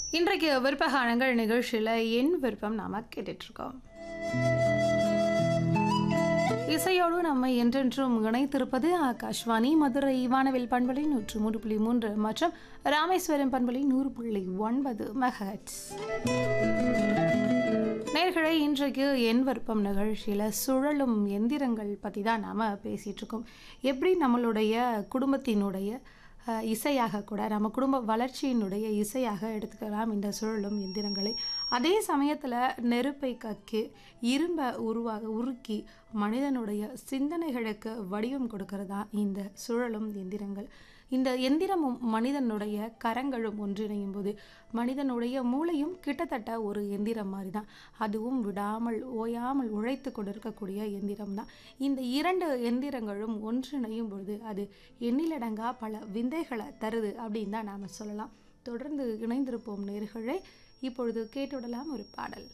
இன்றைக்கு விருப்பகானங்கள் நிகழ்ச்சியில் என் விருப்பம் நாம கேட்டுட்ருக்கோம் இசையோடு நம்ம என்றென்றும் இணைத்திருப்பது ஆகாஷ்வாணி மதுரை வானவில் பண்பலை நூற்று மூன்று புள்ளி மூன்று மற்றும் ராமேஸ்வரம் பண்பலை நூறு புள்ளி ஒன்பது மெகட்ஸ் நேர்களை இன்றைக்கு என் விருப்பம் நிகழ்ச்சியில் சுழலும் எந்திரங்கள் பற்றி தான் நாம் பேசிகிட்டு இருக்கோம் எப்படி நம்மளுடைய குடும்பத்தினுடைய அஹ், இசையாக கூட நம்ம குடும்ப வளர்ச்சியினுடைய இசையாக எடுத்துக்கலாம் இந்த சுழலும் எந்திரங்களை அதே சமயத்தில் நெருப்பை கக்கி இரும்பை உருவாக உருக்கி மனிதனுடைய சிந்தனைகளுக்கு வடிவம் கொடுக்கறதா இந்த சுழலும் எந்திரங்கள் இந்த எந்திரமும் மனிதனுடைய கரங்களும் ஒன்றிணையும் போது மனிதனுடைய மூளையும் கிட்டத்தட்ட ஒரு எந்திரம் மாதிரி தான் அதுவும் விடாமல் ஓயாமல் உழைத்து கொண்டிருக்கக்கூடிய எந்திரம் தான் இந்த இரண்டு எந்திரங்களும் ஒன்றிணையும் பொழுது அது எண்ணிலடங்கா பல விந்தைகளை தருது அப்படின்னு தான் நாம் சொல்லலாம் தொடர்ந்து இணைந்திருப்போம் நேர்களே இப்பொழுது கேட்டுவிடலாம் ஒரு பாடல்